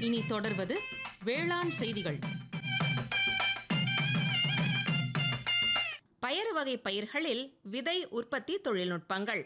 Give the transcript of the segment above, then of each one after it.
இனி தொடர்வது வேளாண் செய்திகள் பயறு வகை பயிர்களில் விதை உற்பத்தி தொழில்நுட்பங்கள்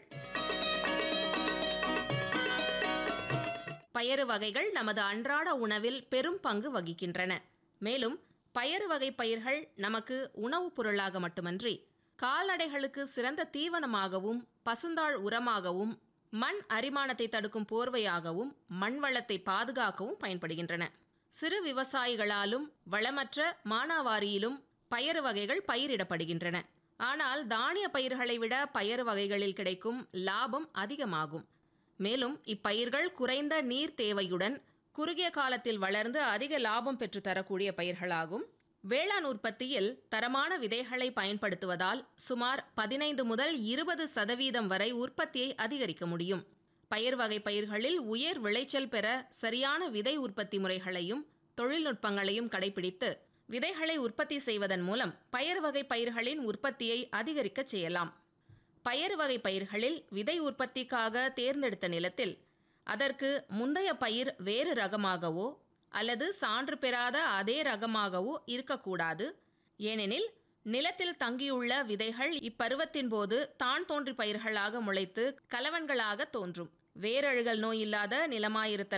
பயறு வகைகள் நமது அன்றாட உணவில் பெரும் பங்கு வகிக்கின்றன மேலும் பயறு வகை பயிர்கள் நமக்கு உணவுப் பொருளாக மட்டுமன்றி கால்நடைகளுக்கு சிறந்த தீவனமாகவும் பசுந்தாள் உரமாகவும் மண் அரிமானத்தை தடுக்கும் போர்வையாகவும் மண் வளத்தை பாதுகாக்கவும் பயன்படுகின்றன சிறு விவசாயிகளாலும் வளமற்ற மானாவாரியிலும் பயறு வகைகள் பயிரிடப்படுகின்றன ஆனால் தானிய பயிர்களை விட பயறு வகைகளில் கிடைக்கும் லாபம் அதிகமாகும் மேலும் இப்பயிர்கள் குறைந்த நீர் தேவையுடன் குறுகிய காலத்தில் வளர்ந்து அதிக லாபம் பெற்று தரக்கூடிய பயிர்களாகும் வேளாண் உற்பத்தியில் தரமான விதைகளை பயன்படுத்துவதால் சுமார் பதினைந்து முதல் இருபது சதவீதம் வரை உற்பத்தியை அதிகரிக்க முடியும் பயிர் வகை பயிர்களில் உயர் விளைச்சல் பெற சரியான விதை உற்பத்தி முறைகளையும் தொழில்நுட்பங்களையும் கடைபிடித்து விதைகளை உற்பத்தி செய்வதன் மூலம் பயிர் வகை பயிர்களின் உற்பத்தியை அதிகரிக்க செய்யலாம் பயறு வகை பயிர்களில் விதை உற்பத்திக்காக தேர்ந்தெடுத்த நிலத்தில் அதற்கு முந்தைய பயிர் வேறு ரகமாகவோ அல்லது சான்று பெறாத அதே ரகமாகவோ இருக்கக்கூடாது ஏனெனில் நிலத்தில் தங்கியுள்ள விதைகள் இப்பருவத்தின் போது தான் தோன்றி பயிர்களாக முளைத்து கலவன்களாக தோன்றும் வேரழுகல் நோய் இல்லாத நிலமாயிருத்தல்